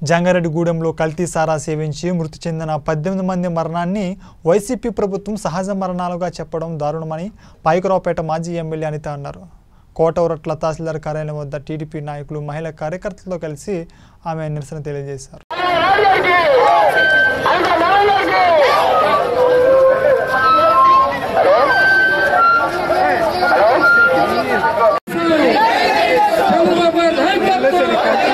జంగారెడ్డిగూడెంలో కల్తీ సారా సేవించి మృతి చెందిన పద్దెనిమిది మంది మరణాన్ని వైసీపీ ప్రభుత్వం సహజ మరణాలుగా చెప్పడం దారుణమని పాయకరావుపేట మాజీ ఎమ్మెల్యే అనిత అన్నారు కోటవరట్ల తహసీల్దార్ కార్యాలయం వద్ద టీడీపీ నాయకులు మహిళా కార్యకర్తలతో కలిసి ఆమె నిరసన తెలియజేశారు చంద్రబాబు నాయకత్వం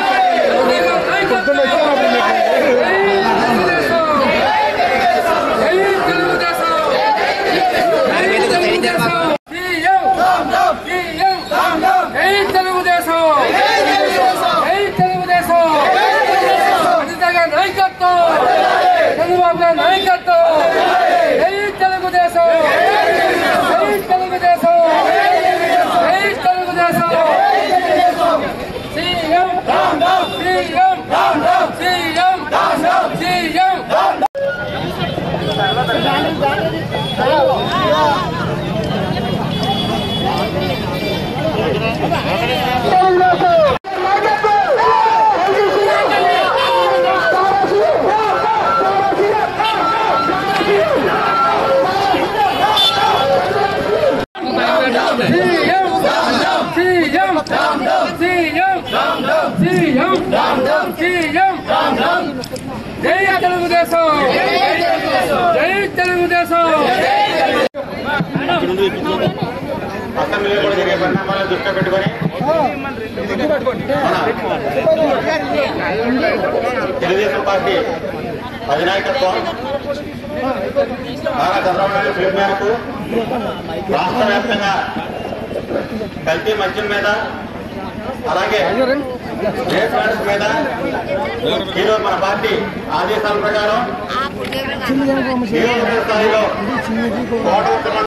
జై తెలుగుదేశం జై తెలుగుదేశం సీఎం సీఎం జై తెలుగుదేశం జై తెలుగుదేశం అనిత గారి నాయకత్వం చంద్రబాబు గారి నాయకత్వం జై తెలుగుదేశం జై తెలుగుదేశం జై Telugudesam CM CM CM CM CM CM CM CM CM జై తెలుగుదేశం జై తెలుగుదేశం అసెంబ్లీలో కూడా జరిగే పరిణామాలను దృష్టిలో పెట్టుకొని తెలుగుదేశం పార్టీ అధినాయకత్వం నారా చంద్రబాబు నాయుడు పిలుపు మేరకు రాష్ట్ర వ్యాప్తంగా కల్తీ మద్యం మీద అలాగే రేట్ మ్యాటర్స్ మీద ఈరోజు మన పార్టీ ఆదేశాల ప్రకారం నియోజకవర్గ స్థాయిలో కోట